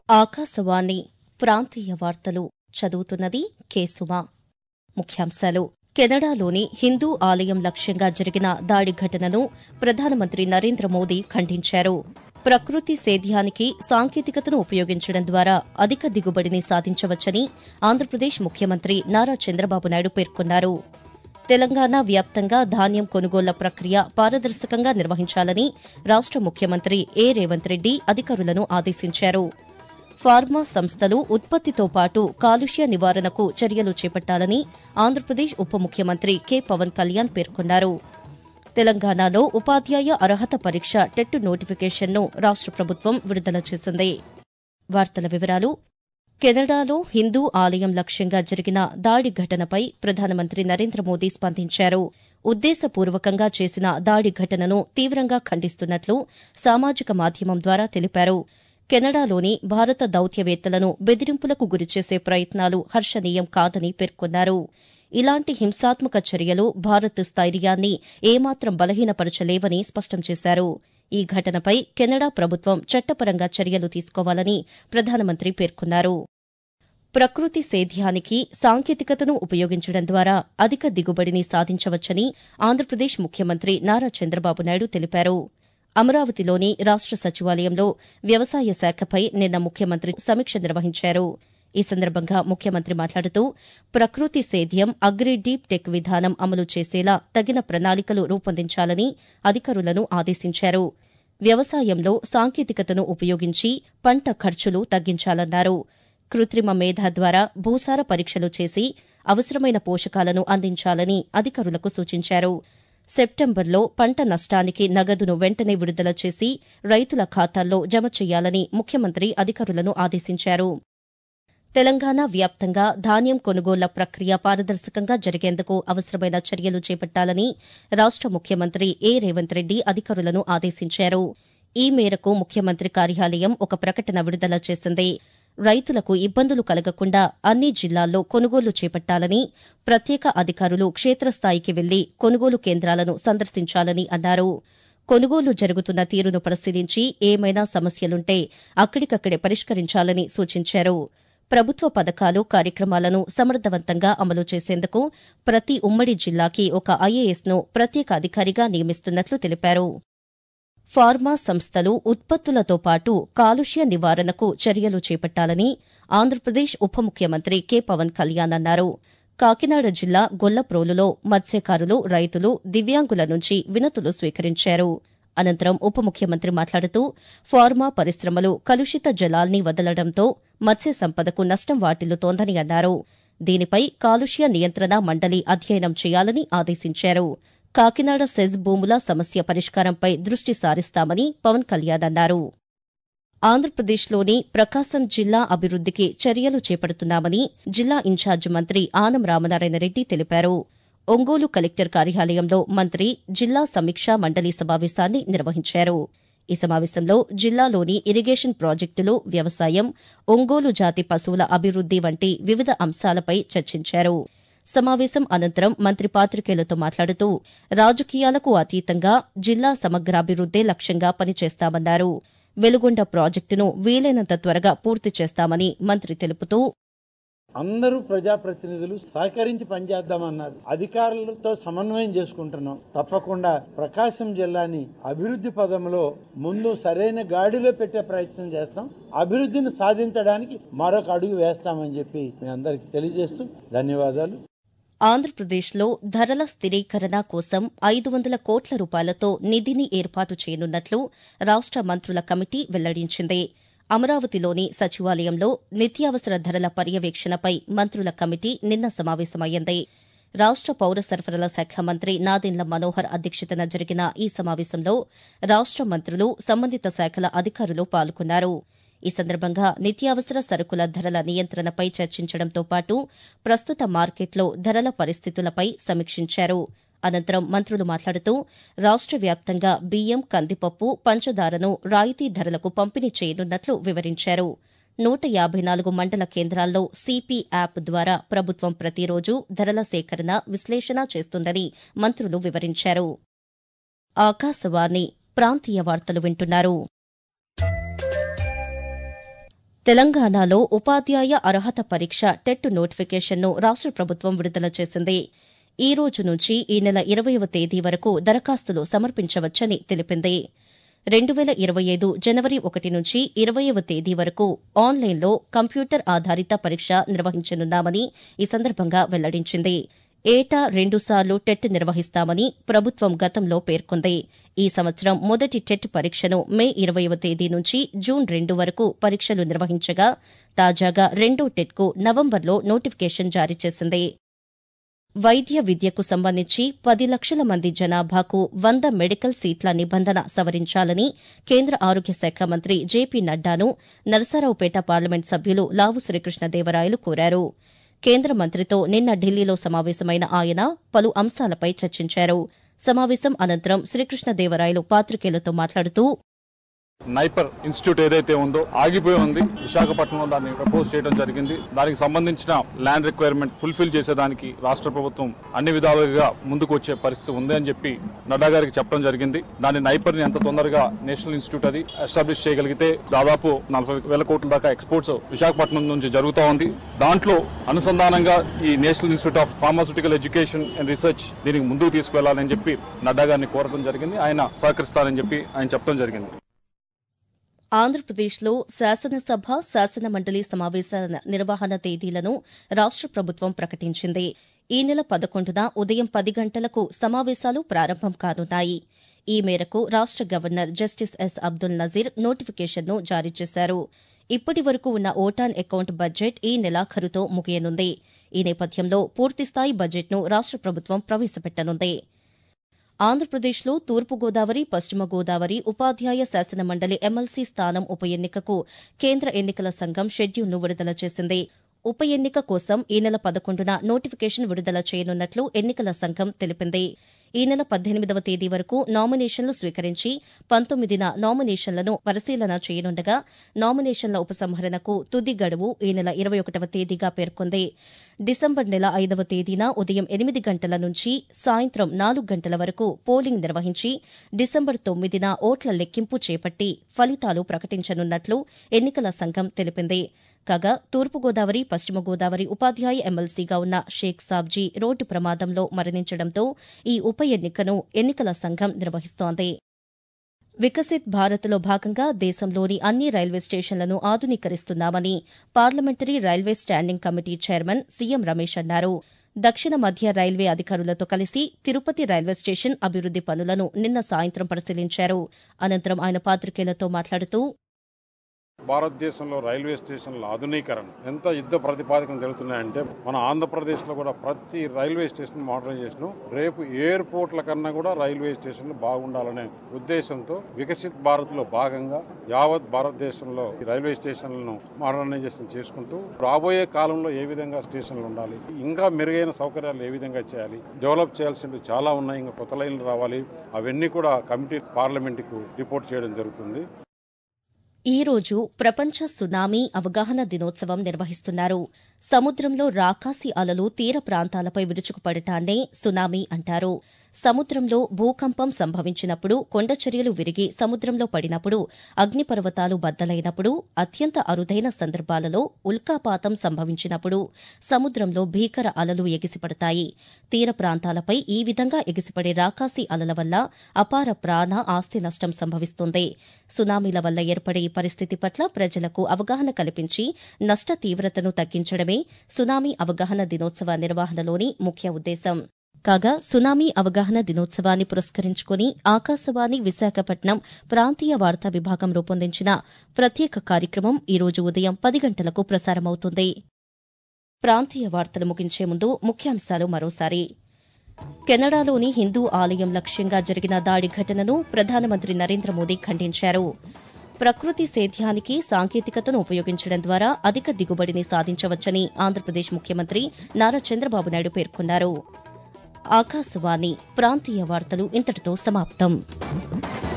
ఆకాశవాణి ప్రాంతీయ వార్తలు చదువుతున్నది కేసుమా ముఖ్యాంశాలు కెనడాలోని హిందూ ఆలయం లక్ష్యంగా జరిగిన దాడి ఘటనను ప్రధానమంత్రి నరేంద్ర మోదీ ఖండించారు ప్రకృతి సేద్యానికి సాంకేతికతను ఉపయోగించడం ద్వారా అధిక దిగుబడిని సాధించవచ్చని ఆంధ్రప్రదేశ్ ముఖ్యమంత్రి నారా చంద్రబాబు నాయుడు పేర్కొన్నారు తెలంగాణ వ్యాప్తంగా ధాన్యం కొనుగోళ్ల ప్రక్రియ పారదర్శకంగా నిర్వహించాలని రాష్ట ముఖ్యమంత్రి ఏ రేవంత్ రెడ్డి అధికారులను ఆదేశించారు ఫార్మా సంస్థలు ఉత్పత్తితో పాటు కాలుష్య నివారణకు చర్యలు చేపట్టాలని ఆంధ్రప్రదేశ్ ఉప ముఖ్యమంత్రి కె పవన్ కళ్యాణ్ పేర్కొన్నారు తెలంగాణలో ఉపాధ్యాయ అర్హత పరీక్ష టెట్ నోటిఫికేషన్ను రాష్ట ప్రభుత్వం విడుదల చేసింది వార్తల వివరాలు కెనడాలో హిందూ ఆలయం లక్ష్యంగా జరిగిన దాడి ఘటనపై ప్రధానమంత్రి నరేంద్ర మోదీ స్పందించారు ఉద్దేశపూర్వకంగా చేసిన దాడి ఘటనను తీవ్రంగా ఖండిస్తున్నట్లు సామాజిక మాధ్యమం ద్వారా తెలిపారు కెనడాలోని భారత దౌత్యవేత్తలను బెదిరింపులకు గురిచేసే ప్రయత్నాలు హర్షణీయం కాదని పేర్కొన్నారు ఇలాంటి హింసాత్మక చర్యలు భారత్ స్థైర్యాన్ని ఏమాత్రం బలహీనపరచలేవని స్పష్టం చేశారు ఈ ఘటనపై కెనడా ప్రభుత్వం చట్టపరంగా చర్యలు తీసుకోవాలని ప్రధానమంత్రి పేర్కొన్నారు ప్రకృతి సేద్యానికి సాంకేతికతను ఉపయోగించడం ద్వారా అధిక దిగుబడిని సాధించవచ్చని ఆంధ్రప్రదేశ్ ముఖ్యమంత్రి నారా చంద్రబాబు నాయుడు తెలిపారు అమరావతిలోని రాష్ట సచివాలయంలో వ్యవసాయ శాఖపై నిన్న ముఖ్యమంత్రి సమీక్ష నిర్వహించారు ఈ సందర్భంగా ముఖ్యమంత్రి మాట్లాడుతూ ప్రకృతి సేద్యం అగ్రి డీప్ టెక్ విధానం అమలు చేసేలా తగిన ప్రణాళికలు రూపొందించాలని అధికారులను ఆదేశించారు వ్యవసాయంలో సాంకేతికతను ఉపయోగించి పంట ఖర్చులు తగ్గించాలన్నారు కృత్రిమ మేధ ద్వారా భూసార పరీక్షలు చేసి అవసరమైన పోషకాలను అందించాలని అధికారులకు సూచించారు సెప్టెంబర్లో పంట నష్టానికి నగదును వెంటనే విడుదల చేసి రైతుల ఖాతాల్లో జమ చేయాలని ముఖ్యమంత్రి అధికారులను ఆదేశించారు తెలంగాణ వ్యాప్తంగా ధాన్యం కొనుగోళ్ల ప్రక్రియ పారదర్శకంగా జరిగేందుకు అవసరమైన చర్యలు చేపట్టాలని రాష్ట ముఖ్యమంత్రి ఏ రేవంత్ రెడ్డి అధికారులను ఆదేశించారు ఈ మేరకు ముఖ్యమంత్రి కార్యాలయం ఒక ప్రకటన విడుదల చేసింది రైతులకు ఇబ్బందులు కలగకుండా అన్ని జిల్లాల్లో కొనుగోలు చేపట్టాలని ప్రత్యేక అధికారులు క్షేత్రస్థాయికి వెళ్లి కొనుగోలు కేంద్రాలను సందర్శించాలని అన్నారు కొనుగోలు జరుగుతున్న తీరును పరిశీలించి ఏమైనా సమస్యలుంటే అక్కడికక్కడే పరిష్కరించాలని సూచించారు ప్రభుత్వ పథకాలు కార్యక్రమాలను సమర్థవంతంగా అమలు చేసేందుకు ప్రతి ఉమ్మడి జిల్లాకి ఒక ఐఏఎస్ను ప్రత్యేక అధికారిగా నియమిస్తున్నట్లు తెలిపారు ఫార్మా సంస్థలు ఉత్పత్తులతో పాటు కాలుష్య నివారణకు చర్యలు చేపట్టాలని ఆంధ్రప్రదేశ్ ఉప ముఖ్యమంత్రి కె పవన్ కళ్యాణ్ అన్నారు కాకినాడ జిల్లా గొల్లప్రోలులో మత్స్యకారులు రైతులు దివ్యాంగుల నుంచి వినతులు స్వీకరించారు అనంతరం ఉప ముఖ్యమంత్రి మాట్లాడుతూ ఫార్మా పరిశ్రమలు కలుషిత జలాల్ని వదలడంతో మత్స్య సంపదకు నష్టం వాటిల్లుతోందని అన్నారు దీనిపై కాలుష్య నియంత్రణ మండలి అధ్యయనం చేయాలని ఆదేశించారు కాకినాడ సెజ్ భూముల సమస్య పరిష్కారంపై దృష్టి సారిస్తామని పవన్ కళ్యాణ్ అన్నారు ఆంధ్రప్రదేశ్లోని ప్రకాశం జిల్లా అభివృద్దికి చర్యలు చేపడుతున్నామని జిల్లా ఇన్ఛార్జ్ మంత్రి ఆనం రామనారాయణ రెడ్డి తెలిపారు ఒంగోలు కలెక్టర్ కార్యాలయంలో మంత్రి జిల్లా సమీక్షా మండలి సమావేశాన్ని నిర్వహించారు ఈ సమావేశంలో జిల్లాలోని ఇరిగేషన్ ప్రాజెక్టులు వ్యవసాయం ఒంగోలు జాతి పశువుల అభివృద్ది వంటి వివిధ అంశాలపై చర్చించారు సమావేశం అనంతరం మంత్రి పాతికేయులతో మాట్లాడుతూ రాజకీయాలకు అతీతంగా జిల్లా సమగ్రాభివృద్దే లక్ష్యంగా పనిచేస్తామన్నారు వెలుగొండ ప్రాజెక్టును వీలైనంత త్వరగా పూర్తి చేస్తామని మంత్రి తెలుపుతూ అందరూ ప్రజాప్రతినిధులు సహకరించి పనిచేద్దామన్నారు అధికారులతో సమన్వయం చేసుకుంటున్నాం తప్పకుండా ప్రకాశం జిల్లాని అభివృద్ధి పదంలో ముందు సరైన గాడిలో పెట్టే ప్రయత్నం చేస్తాం అభివృద్ధిని సాధించడానికి మరొక అడుగు వేస్తామని చెప్పి మీ అందరికి తెలియజేస్తూ ధన్యవాదాలు ఆంధ్రప్రదేశ్లో ధరల స్థిరీకరణ కోసం ఐదు వందల కోట్ల రూపాయలతో నిధిని ఏర్పాటు చేయనున్నట్లు రాష్ట మంత్రుల కమిటీ వెల్లడించింది అమరావతిలోని సచివాలయంలో నిత్యావసర ధరల పర్యవేక్షణపై మంత్రుల కమిటీ నిన్న సమావేశమైంది రాష్ట పౌర సరఫరాల శాఖ మంత్రి నాదెండ్ల మనోహర్ అధ్యక్షతన జరిగిన ఈ సమావేశంలో రాష్ట మంత్రులు సంబంధిత శాఖల అధికారులు పాల్గొన్నారు ఈ సందర్భంగా నిత్యావసర సరుకుల ధరల నియంత్రణపై చర్చించడంతో పాటు ప్రస్తుత మార్కెట్లో ధరల పరిస్థితులపై సమీక్షించారు అనంతరం మంత్రులు మాట్లాడుతూ రాష్ట వ్యాప్తంగా బియ్యం కందిపప్పు పంచదారను రాయితీ ధరలకు పంపిణీ చేయనున్నట్లు వివరించారు నూట యాభై నాలుగు మండల కేంద్రాల్లో సిపి యాప్ ద్వారా ప్రభుత్వం ప్రతిరోజు ధరల సేకరణ విశ్లేషణ చేస్తుందని మంత్రులు వివరించారు ఆకాశవాణి ప్రాంతీయ వార్తలు వింటున్నారు తెలంగాణలో ఉపాధ్యాయ అర్హత పరీక్ష టెట్ నోటిఫికేషన్ను రాష్ట ప్రభుత్వం విడుదల చేసింది ఈ రోజు నుంచి ఈ నెల ఇరవయవ తేదీ వరకు దరఖాస్తులు సమర్పించవచ్చని తెలిపింది రెండు వేల ఇరవై ఐదు జనవరి ఒకటి నుంచి ఇరవయవ తేదీ వరకు ఆన్లైన్లో కంప్యూటర్ ఆధారిత పరీక్ష నిర్వహించనున్నామని ఈ సందర్భంగా వెల్లడించింది ఏటా రెండుసార్లు టెట్ నిర్వహిస్తామని ప్రభుత్వం గతంలో పేర్కొంది ఈ సంవత్సరం మొదటి టెట్ పరీక్షను మే ఇరవయవ తేదీ నుంచి జూన్ రెండు వరకు పరీక్షలు నిర్వహించగా తాజాగా రెండో టెట్కు నవంబర్లో నోటిఫికేషన్ జారీ చేసింది వైద్య విద్యకు సంబంధించి పది లక్షల మంది జనాభాకు వంద మెడికల్ సీట్ల నిబంధన సవరించాలని కేంద్ర ఆరోగ్య శాఖ మంత్రి జేపీ నడ్డాను నరసరావుపేట పార్లమెంట్ సభ్యులు లావు శ్రీకృష్ణదేవరాయలు కోరారు కేంద్ర మంత్రితో నిన్న ఢిల్లీలో సమావేశమైన ఆయన పలు అంశాలపై చర్చించారు సమావేశం అనంతరం శ్రీకృష్ణదేవరాయలు పాత్రికేయులతో మాట్లాడుతూ నైపర్ ఇన్స్టిట్యూట్ ఏదైతే ఉందో ఆగిపోయి ఉంది విశాఖపట్నంలో దాన్ని ప్రపోజ్ చేయడం జరిగింది దానికి సంబంధించిన ల్యాండ్ రిక్వైర్మెంట్ ఫుల్ఫిల్ చేసేదానికి రాష్ట్ర ప్రభుత్వం అన్ని విధాలుగా ముందుకు వచ్చే పరిస్థితి ఉంది అని చెప్పి నడ్డా గారికి చెప్పడం జరిగింది దాని నైపర్ ని ఎంత తొందరగా నేషనల్ ఇన్స్టిట్యూట్ అది ఎస్టాబ్లిష్ చేయగలిగితే దాదాపు నలభై వేల కోట్ల దాకా ఎక్స్పోర్ట్స్ విశాఖపట్నం నుంచి జరుగుతూ ఉంది దాంట్లో అనుసంధానంగా ఈ national institute of pharmaceutical education and research దీనికి ముందుకు తీసుకువెళ్లాలని చెప్పి నడ్డా గారిని కోరడం జరిగింది ఆయన సహకరిస్తారని చెప్పి ఆయన చెప్పడం జరిగింది ఆంధ్రప్రదేశ్లో శాసనసభ శాసన మండలి సమావేశాల నిర్వహణ తేదీలను రాష్ట ప్రభుత్వం ప్రకటించింది ఈ నెల పదకొండున ఉదయం పది గంటలకు సమావేశాలు ప్రారంభం కానున్నాయి ఈ మేరకు రాష్ట governor justice S Abdul Nazeer నోటిఫికేషన్ను జారీ చేశారు ఇప్పటి వరకు ఉన్న ఓటాన్ అకౌంట్ బడ్జెట్ ఈ నెలాఖరుతో ముగియనుంది ఈ నేపథ్యంలో పూర్తిస్థాయి బడ్జెట్ను రాష్ట ప్రభుత్వం ప్రవేశపెట్టనుంది ఆంధ్రప్రదేశ్లో తూర్పుగోదావరి పశ్చిమ గోదావరి ఉపాధ్యాయ శాసన మండలి ఎమ్మెల్సీ స్థానం ఉప ఎన్నికకు కేంద్ర ఎన్నికల సంఘం షెడ్యూల్ను విడుదల చేసింది ఉప ఎన్నిక కోసం ఈ నెల పదకొండున నోటిఫికేషన్ విడుదల చేయనున్నట్లు ఎన్నికల సంఘం తెలిపింది ఈ నెల పద్దెనిమిదవ తేదీ వరకు నామినేషన్లు స్వీకరించి పంతొమ్మిదిన నామినేషన్లను పరిశీలన చేయనుండగా నామినేషన్ల ఉపసంహరణకు తుది గడువు ఈ నెల ఇరవై ఒకటవ తేదీగా పేర్కొంది డిసెంబర్ నెల ఐదవ తేదీన ఉదయం ఎనిమిది గంటల నుంచి సాయంత్రం నాలుగు గంటల వరకు పోలింగ్ నిర్వహించి డిసెంబర్ తొమ్మిదిన ఓట్ల లెక్కింపు చేపట్టి ఫలితాలు ప్రకటించనున్నట్లు ఎన్నికల సంఘం తెలిపింది కాగా తూర్పుగోదావరి పశ్చిమ గోదావరి ఉపాధ్యాయ ఎమ్మెల్సీగా ఉన్న షేక్ సాబ్జీ రోడ్డు ప్రమాదంలో మరణించడంతో ఈ ఉప ఎన్నికను ఎన్నికల సంఘం నిర్వహిస్తోంది వికసిత్ భారత్లో భాగంగా దేశంలోని అన్ని రైల్వే స్టేషన్లను ఆధునీకరిస్తున్నామని parliamentary railway standing committee chairman CM Ramesh అన్నారు దక్షిణ మధ్య రైల్వే అధికారులతో కలిసి తిరుపతి రైల్వే స్టేషన్ అభివృద్ది పనులను నిన్న సాయంత్రం పరిశీలించారు అనంతరం ఆయన పాత్రికేయులతో మాట్లాడుతూ భారతదేశంలో రైల్వే స్టేషన్ల ఆధునీకరణ ఎంత యుద్ధ ప్రతిపాదకం జరుగుతున్నాయంటే మన ఆంధ్రప్రదేశ్లో కూడా ప్రతి రైల్వే స్టేషన్ మోడర్నైజేషన్ రేపు ఎయిర్పోర్ట్ల కన్నా కూడా రైల్వే స్టేషన్లు బాగుండాలనే ఉద్దేశంతో వికసిత్ భారత్లో భాగంగా యావత్ భారతదేశంలో ఈ రైల్వే స్టేషన్లను మోడర్నైజేషన్ చేసుకుంటూ రాబోయే కాలంలో ఏ విధంగా స్టేషన్లు ఉండాలి ఇంకా మెరుగైన సౌకర్యాలు ఏ విధంగా చేయాలి డెవలప్ చేయాల్సినవి చాలా ఉన్నాయి ఇంకా కొత్త లైన్లు రావాలి అవన్నీ కూడా కమిటీ పార్లమెంటుకు రిపోర్ట్ చేయడం జరుగుతుంది ఈ రోజు ప్రపంచ సునామీ అవగాహన దినోత్సవం నిర్వహిస్తున్నారు సముద్రంలో రాకాసి అలలు తీర ప్రాంతాలపై విరుచుకుపడటాన్నే సునామీ అంటారు సముద్రంలో భూకంపం సంభవించినప్పుడు కొండచర్యలు విరిగి సముద్రంలో పడినప్పుడు అగ్నిపర్వతాలు బద్దలైనప్పుడు అత్యంత అరుదైన సందర్భాలలో ఉల్కాపాతం సంభవించినప్పుడు సముద్రంలో భీకర అలలు ఎగిసిపడతాయి తీర ప్రాంతాలపై ఈ విధంగా ఎగిసిపడే రాకాసి అలల వల్ల అపార ప్రాణ ఆస్తి నష్టం సంభవిస్తుంది సునామీల వల్ల ఏర్పడే ఈ పరిస్థితి పట్ల ప్రజలకు అవగాహన కల్పించి నష్ట తీవ్రతను తగ్గించడమే సునామీ అవగాహన దినోత్సవ నిర్వహణలోని ముఖ్య ఉద్దేశం కాగా సునామీ అవగాహన దినోత్సవాన్ని పురస్కరించుకుని ఆకాశవాణి విశాఖపట్నం ప్రాంతీయ వార్తా విభాగం రూపొందించిన ప్రత్యేక కార్యక్రమం ఈ రోజు ఉదయం పది గంటలకు ప్రసారమవుతుంది ప్రాంతీయ వార్తలు ముగించే ముందు ముఖ్యాంశాలు మరోసారి కెనడాలోని హిందూ ఆలయం లక్ష్యంగా జరిగిన దాడి ఘటనను ప్రధానమంత్రి నరేంద్ర మోదీ ఖండించారు ప్రకృతి సేద్యానికి సాంకేతికతను ఉపయోగించడం ద్వారా అధిక దిగుబడిని సాధించవచ్చని ఆంధ్రప్రదేశ్ ముఖ్యమంత్రి నారా చంద్రబాబు నాయుడు పేర్కొన్నారు ఆకాశవాణి ప్రాంతీయ వార్తలు ఇంతటితో సమాప్తం